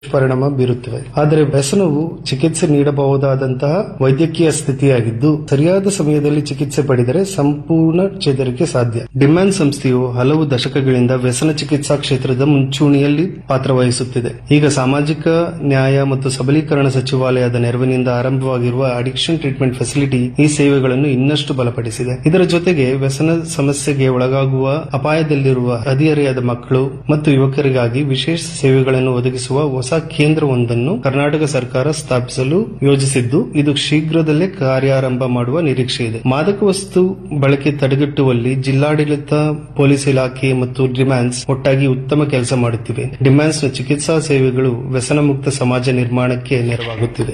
ಪರಿಣಾಮ ಬೀರುತ್ತವೆ ಆದರೆ ವ್ಯಸನವು ಚಿಕಿತ್ಸೆ ನೀಡಬಹುದಾದಂತಹ ವೈದ್ಯಕೀಯ ಸ್ಥಿತಿಯಾಗಿದ್ದು ಸರಿಯಾದ ಸಮಯದಲ್ಲಿ ಚಿಕಿತ್ಸೆ ಪಡೆದರೆ ಸಂಪೂರ್ಣ ಚೇತರಿಕೆ ಸಾಧ್ಯ ಡಿಮ್ಯಾನ್ ಸಂಸ್ಥೆಯು ಹಲವು ದಶಕಗಳಿಂದ ವ್ಯಸನ ಚಿಕಿತ್ಸಾ ಕ್ಷೇತ್ರದ ಮುಂಚೂಣಿಯಲ್ಲಿ ಪಾತ್ರವಹಿಸುತ್ತಿದೆ ಈಗ ಸಾಮಾಜಿಕ ನ್ಯಾಯ ಮತ್ತು ಸಬಲೀಕರಣ ಸಚಿವಾಲಯದ ನೆರವಿನಿಂದ ಆರಂಭವಾಗಿರುವ ಅಡಿಕ್ಷನ್ ಟ್ರೀಟ್ಮೆಂಟ್ ಫೆಸಿಲಿಟಿ ಈ ಸೇವೆಗಳನ್ನು ಇನ್ನಷ್ಟು ಬಲಪಡಿಸಿದೆ ಇದರ ಜೊತೆಗೆ ವ್ಯಸನ ಸಮಸ್ಯೆಗೆ ಒಳಗಾಗುವ ಅಪಾಯದಲ್ಲಿರುವ ಹದಿಹರೆಯದ ಮಕ್ಕಳು ಮತ್ತು ಯುವಕರಿಗಾಗಿ ವಿಶೇಷ ಸೇವೆಗಳನ್ನು ಒದಗಿಸುವ ಹೊಸ ಕೇಂದ್ರವೊಂದನ್ನು ಕರ್ನಾಟಕ ಸರ್ಕಾರ ಸ್ಥಾಪಿಸಲು ಯೋಜಿಸಿದ್ದು ಇದು ಶೀಘ್ರದಲ್ಲೇ ಕಾರ್ಯಾರಂಭ ಮಾಡುವ ನಿರೀಕ್ಷೆ ಇದೆ ಮಾದಕ ವಸ್ತು ಬಳಕೆ ತಡೆಗಟ್ಟುವಲ್ಲಿ ಜಿಲ್ಲಾಡಳಿತ ಪೊಲೀಸ್ ಇಲಾಖೆ ಮತ್ತು ಡಿಮ್ಯಾನ್ಸ್ ಒಟ್ಟಾಗಿ ಉತ್ತಮ ಕೆಲಸ ಮಾಡುತ್ತಿವೆ ಡಿಮ್ಯಾನ್ಸ್ನ ಚಿಕಿತ್ಸಾ ಸೇವೆಗಳು ವ್ಯಸನ ಮುಕ್ತ ಸಮಾಜ ನಿರ್ಮಾಣಕ್ಕೆ ನೆರವಾಗುತ್ತಿದೆ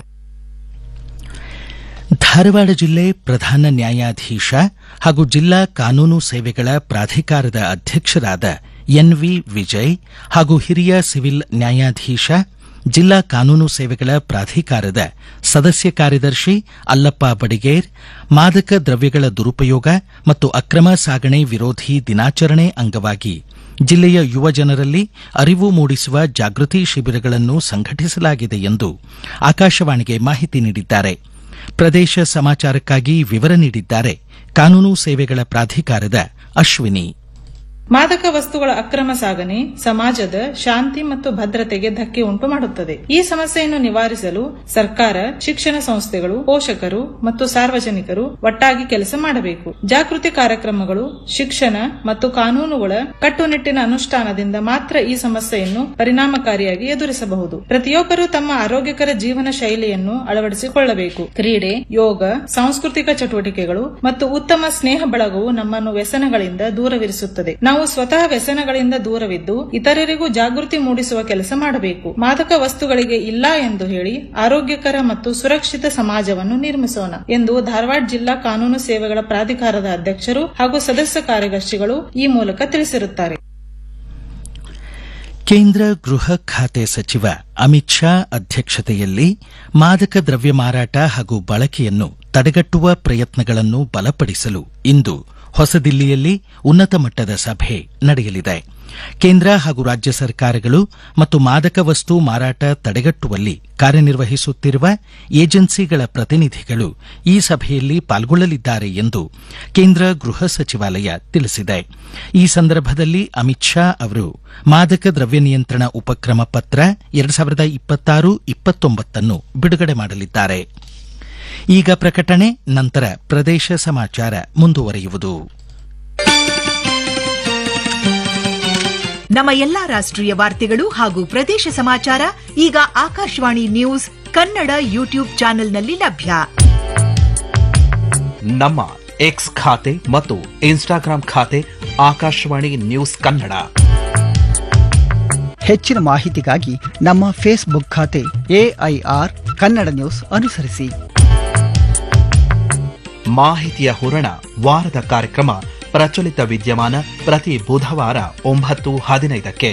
ಧಾರವಾಡ ಜಿಲ್ಲೆ ಪ್ರಧಾನ ನ್ಯಾಯಾಧೀಶ ಹಾಗೂ ಜಿಲ್ಲಾ ಕಾನೂನು ಸೇವೆಗಳ ಪ್ರಾಧಿಕಾರದ ಅಧ್ಯಕ್ಷರಾದ ಎನ್ವಿ ವಿಜಯ್ ಹಾಗೂ ಹಿರಿಯ ಸಿವಿಲ್ ನ್ಯಾಯಾಧೀಶ ಜಿಲ್ಲಾ ಕಾನೂನು ಸೇವೆಗಳ ಪ್ರಾಧಿಕಾರದ ಸದಸ್ಯ ಕಾರ್ಯದರ್ಶಿ ಅಲ್ಲಪ್ಪ ಬಡಿಗೇರ್ ಮಾದಕ ದ್ರವ್ಯಗಳ ದುರುಪಯೋಗ ಮತ್ತು ಅಕ್ರಮ ಸಾಗಣೆ ವಿರೋಧಿ ದಿನಾಚರಣೆ ಅಂಗವಾಗಿ ಜಿಲ್ಲೆಯ ಯುವ ಜನರಲ್ಲಿ ಅರಿವು ಮೂಡಿಸುವ ಜಾಗೃತಿ ಶಿಬಿರಗಳನ್ನು ಸಂಘಟಿಸಲಾಗಿದೆ ಎಂದು ಆಕಾಶವಾಣಿಗೆ ಮಾಹಿತಿ ನೀಡಿದ್ದಾರೆ ಪ್ರದೇಶ ಸಮಾಚಾರಕ್ಕಾಗಿ ವಿವರ ನೀಡಿದ್ದಾರೆ ಕಾನೂನು ಸೇವೆಗಳ ಪ್ರಾಧಿಕಾರದ ಅಶ್ವಿನಿ ಮಾದಕ ವಸ್ತುಗಳ ಅಕ್ರಮ ಸಾಗಣೆ ಸಮಾಜದ ಶಾಂತಿ ಮತ್ತು ಭದ್ರತೆಗೆ ಧಕ್ಕೆ ಉಂಟು ಮಾಡುತ್ತದೆ ಈ ಸಮಸ್ಯೆಯನ್ನು ನಿವಾರಿಸಲು ಸರ್ಕಾರ ಶಿಕ್ಷಣ ಸಂಸ್ಥೆಗಳು ಪೋಷಕರು ಮತ್ತು ಸಾರ್ವಜನಿಕರು ಒಟ್ಟಾಗಿ ಕೆಲಸ ಮಾಡಬೇಕು ಜಾಗೃತಿ ಕಾರ್ಯಕ್ರಮಗಳು ಶಿಕ್ಷಣ ಮತ್ತು ಕಾನೂನುಗಳ ಕಟ್ಟುನಿಟ್ಟಿನ ಅನುಷ್ಠಾನದಿಂದ ಮಾತ್ರ ಈ ಸಮಸ್ಯೆಯನ್ನು ಪರಿಣಾಮಕಾರಿಯಾಗಿ ಎದುರಿಸಬಹುದು ಪ್ರತಿಯೊಬ್ಬರು ತಮ್ಮ ಆರೋಗ್ಯಕರ ಜೀವನ ಶೈಲಿಯನ್ನು ಅಳವಡಿಸಿಕೊಳ್ಳಬೇಕು ಕ್ರೀಡೆ ಯೋಗ ಸಾಂಸ್ಕೃತಿಕ ಚಟುವಟಿಕೆಗಳು ಮತ್ತು ಉತ್ತಮ ಸ್ನೇಹ ಬಳಗವು ನಮ್ಮನ್ನು ವ್ಯಸನಗಳಿಂದ ದೂರವಿರಿಸುತ್ತದೆ ನಾವು ಸ್ವತಃ ವ್ಯಸನಗಳಿಂದ ದೂರವಿದ್ದು ಇತರರಿಗೂ ಜಾಗೃತಿ ಮೂಡಿಸುವ ಕೆಲಸ ಮಾಡಬೇಕು ಮಾದಕ ವಸ್ತುಗಳಿಗೆ ಇಲ್ಲ ಎಂದು ಹೇಳಿ ಆರೋಗ್ಯಕರ ಮತ್ತು ಸುರಕ್ಷಿತ ಸಮಾಜವನ್ನು ನಿರ್ಮಿಸೋಣ ಎಂದು ಧಾರವಾಡ ಜಿಲ್ಲಾ ಕಾನೂನು ಸೇವೆಗಳ ಪ್ರಾಧಿಕಾರದ ಅಧ್ಯಕ್ಷರು ಹಾಗೂ ಸದಸ್ಯ ಕಾರ್ಯದರ್ಶಿಗಳು ಈ ಮೂಲಕ ತಿಳಿಸಿರುತ್ತಾರೆ ಕೇಂದ್ರ ಗೃಹ ಖಾತೆ ಸಚಿವ ಅಮಿತ್ ಶಾ ಅಧ್ಯಕ್ಷತೆಯಲ್ಲಿ ಮಾದಕ ದ್ರವ್ಯ ಮಾರಾಟ ಹಾಗೂ ಬಳಕೆಯನ್ನು ತಡೆಗಟ್ಟುವ ಪ್ರಯತ್ನಗಳನ್ನು ಬಲಪಡಿಸಲು ಇಂದು ಹೊಸದಿಲ್ಲಿಯಲ್ಲಿ ಉನ್ನತ ಮಟ್ಟದ ಸಭೆ ನಡೆಯಲಿದೆ ಕೇಂದ್ರ ಹಾಗೂ ರಾಜ್ಯ ಸರ್ಕಾರಗಳು ಮತ್ತು ಮಾದಕ ವಸ್ತು ಮಾರಾಟ ತಡೆಗಟ್ಟುವಲ್ಲಿ ಕಾರ್ಯನಿರ್ವಹಿಸುತ್ತಿರುವ ಏಜೆನ್ಸಿಗಳ ಪ್ರತಿನಿಧಿಗಳು ಈ ಸಭೆಯಲ್ಲಿ ಪಾಲ್ಗೊಳ್ಳಲಿದ್ದಾರೆ ಎಂದು ಕೇಂದ್ರ ಗೃಹ ಸಚಿವಾಲಯ ತಿಳಿಸಿದೆ ಈ ಸಂದರ್ಭದಲ್ಲಿ ಅಮಿತ್ ಶಾ ಅವರು ಮಾದಕ ದ್ರವ್ಯ ನಿಯಂತ್ರಣ ಉಪಕ್ರಮ ಪತ್ರ ಎರಡು ಸಾವಿರದ ಇಪ್ಪತ್ತಾರು ಇಪ್ಪತ್ತೊಂಬತ್ತನ್ನು ಬಿಡುಗಡೆ ಮಾಡಲಿದ್ದಾರೆ ಈಗ ಪ್ರಕಟಣೆ ನಂತರ ಪ್ರದೇಶ ಸಮಾಚಾರ ಮುಂದುವರಿಯುವುದು ನಮ್ಮ ಎಲ್ಲಾ ರಾಷ್ಟ್ರೀಯ ವಾರ್ತೆಗಳು ಹಾಗೂ ಪ್ರದೇಶ ಸಮಾಚಾರ ಈಗ ಆಕಾಶವಾಣಿ ನ್ಯೂಸ್ ಕನ್ನಡ ಯೂಟ್ಯೂಬ್ ಚಾನೆಲ್ನಲ್ಲಿ ಲಭ್ಯ ನಮ್ಮ ಎಕ್ಸ್ ಖಾತೆ ಮತ್ತು ಇನ್ಸ್ಟಾಗ್ರಾಂ ಖಾತೆ ಆಕಾಶವಾಣಿ ನ್ಯೂಸ್ ಕನ್ನಡ ಹೆಚ್ಚಿನ ಮಾಹಿತಿಗಾಗಿ ನಮ್ಮ ಫೇಸ್ಬುಕ್ ಖಾತೆ ಎಐಆರ್ ಕನ್ನಡ ನ್ಯೂಸ್ ಅನುಸರಿಸಿ ಮಾಹಿತಿಯ ಹೂರಣ ವಾರದ ಕಾರ್ಯಕ್ರಮ ಪ್ರಚಲಿತ ವಿದ್ಯಮಾನ ಪ್ರತಿ ಬುಧವಾರ ಒಂಬತ್ತು ಹದಿನೈದಕ್ಕೆ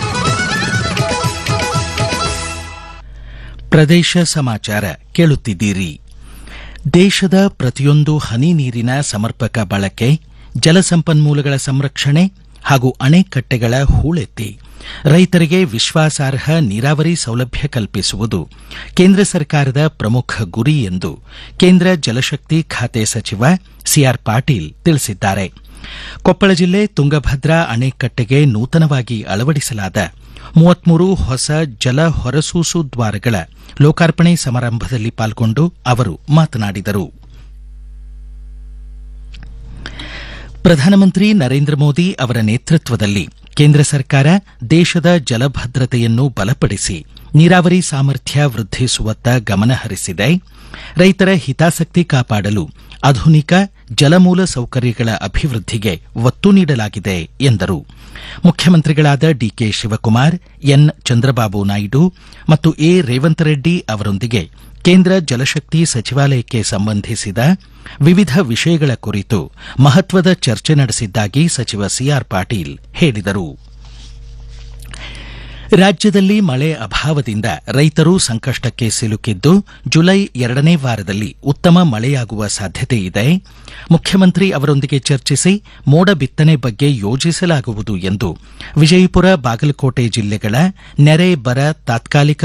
ಪ್ರದೇಶ ಸಮಾಚಾರ ಕೇಳುತ್ತಿದ್ದೀರಿ ದೇಶದ ಪ್ರತಿಯೊಂದು ಹನಿ ನೀರಿನ ಸಮರ್ಪಕ ಬಳಕೆ ಜಲಸಂಪನ್ಮೂಲಗಳ ಸಂರಕ್ಷಣೆ ಹಾಗೂ ಅಣೆಕಟ್ಟೆಗಳ ಹೂಳೆತ್ತಿ ರೈತರಿಗೆ ವಿಶ್ವಾಸಾರ್ಹ ನೀರಾವರಿ ಸೌಲಭ್ಯ ಕಲ್ಪಿಸುವುದು ಕೇಂದ್ರ ಸರ್ಕಾರದ ಪ್ರಮುಖ ಗುರಿ ಎಂದು ಕೇಂದ್ರ ಜಲಶಕ್ತಿ ಖಾತೆ ಸಚಿವ ಸಿಆರ್ ಪಾಟೀಲ್ ತಿಳಿಸಿದ್ದಾರೆ ಕೊಪ್ಪಳ ಜಿಲ್ಲೆ ತುಂಗಭದ್ರಾ ಅಣೆಕಟ್ಟೆಗೆ ನೂತನವಾಗಿ ಅಳವಡಿಸಲಾದ ಮೂವತ್ಮೂರು ಹೊಸ ಜಲ ಹೊರಸೂಸು ದ್ವಾರಗಳ ಲೋಕಾರ್ಪಣೆ ಸಮಾರಂಭದಲ್ಲಿ ಪಾಲ್ಗೊಂಡು ಅವರು ಮಾತನಾಡಿದರು ಪ್ರಧಾನಮಂತ್ರಿ ನರೇಂದ್ರ ಮೋದಿ ಅವರ ನೇತೃತ್ವದಲ್ಲಿ ಕೇಂದ್ರ ಸರ್ಕಾರ ದೇಶದ ಜಲಭದ್ರತೆಯನ್ನು ಬಲಪಡಿಸಿ ನೀರಾವರಿ ಸಾಮರ್ಥ್ಯ ವೃದ್ಧಿಸುವತ್ತ ಗಮನ ಹರಿಸಿದೆ ರೈತರ ಹಿತಾಸಕ್ತಿ ಕಾಪಾಡಲು ಆಧುನಿಕ ಜಲಮೂಲ ಸೌಕರ್ಯಗಳ ಅಭಿವೃದ್ಧಿಗೆ ಒತ್ತು ನೀಡಲಾಗಿದೆ ಎಂದರು ಮುಖ್ಯಮಂತ್ರಿಗಳಾದ ಡಿಕೆ ಶಿವಕುಮಾರ್ ಎನ್ ಚಂದ್ರಬಾಬು ನಾಯ್ಡು ಮತ್ತು ಎ ರೇವಂತ್ ರೆಡ್ಡಿ ಅವರೊಂದಿಗೆ ಕೇಂದ್ರ ಜಲಶಕ್ತಿ ಸಚಿವಾಲಯಕ್ಕೆ ಸಂಬಂಧಿಸಿದ ವಿವಿಧ ವಿಷಯಗಳ ಕುರಿತು ಮಹತ್ವದ ಚರ್ಚೆ ನಡೆಸಿದ್ದಾಗಿ ಸಚಿವ ಸಿಆರ್ ಪಾಟೀಲ್ ಹೇಳಿದರು ರಾಜ್ಯದಲ್ಲಿ ಮಳೆ ಅಭಾವದಿಂದ ರೈತರು ಸಂಕಷ್ಟಕ್ಕೆ ಸಿಲುಕಿದ್ದು ಜುಲೈ ಎರಡನೇ ವಾರದಲ್ಲಿ ಉತ್ತಮ ಮಳೆಯಾಗುವ ಸಾಧ್ಯತೆ ಇದೆ ಮುಖ್ಯಮಂತ್ರಿ ಅವರೊಂದಿಗೆ ಚರ್ಚಿಸಿ ಮೋಡ ಬಿತ್ತನೆ ಬಗ್ಗೆ ಯೋಜಿಸಲಾಗುವುದು ಎಂದು ವಿಜಯಪುರ ಬಾಗಲಕೋಟೆ ಜಿಲ್ಲೆಗಳ ನೆರೆ ಬರ ತಾತ್ಕಾಲಿಕ